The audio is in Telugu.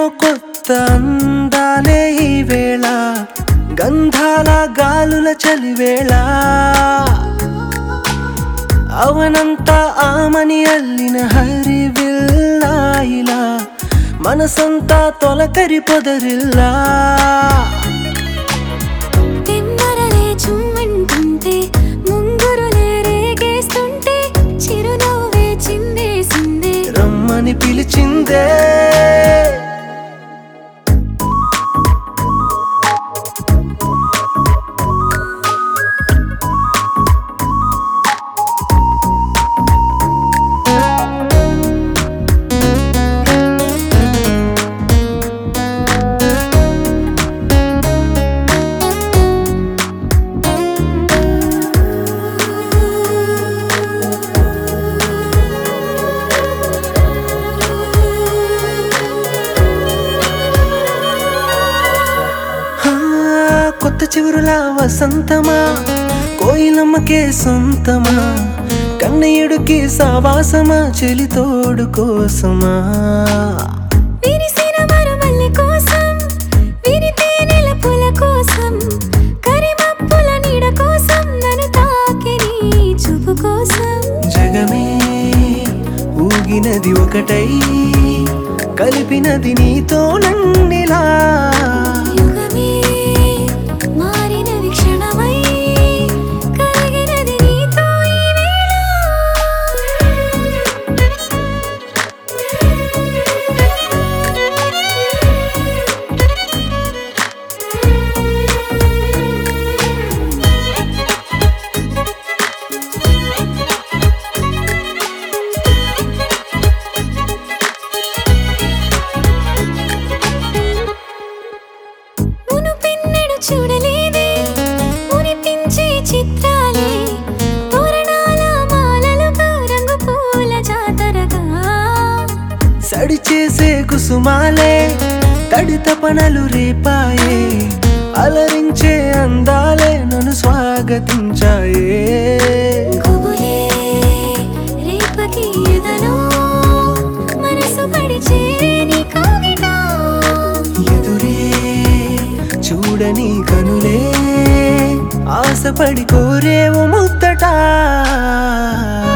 కొత్త అందాలే ఈ వేళ గంధాల గాలుల చలివేళ అవనంతా ఆమని అల్లిన హరివిల్లా ఇలా మనసంతా తొలకరి పొదరిల్లా తెమ్మరలే చుమ్మంటుంటే ముంగురులే రేగేస్తుంటే చిరునవ్వే చిందేసిందే రమ్మని పిలిచిందే హా, కొత్త చివురులా వసంతమా కోయిలమ్మకే సొంతమా కన్నయ్యుడికి సావాసమా చెలితోడు కోసమా విరిసిన మరుమల్లి కోసం విరితేనెల పుల కోసం కరిమప్పుల నీడ కోసం నన్ను తాకి నీ చూపు కోసం జగమే ఊగినది ఒకటై కలిపినది నీతో నన్నిలా యుగమే మారిన విక్షణమై కలిగినది నీతో ఈ మునుపెన్నడు చూడలేదే మునిపించే చిత్రాలే తోరణాల మాలలుగా రంగు పూల జాతరగా సడి చేసే కుసుమాలే తడి తపనలు రేపాయే అలరించే అందాలే నన్ను స్వాగతించాయే గుబులే రేపకి ఎదలో మనసు పడి చేరే నీ కౌగిట ఎదురే చూడని కనులే ఆశపడి కోరేవు ముద్దట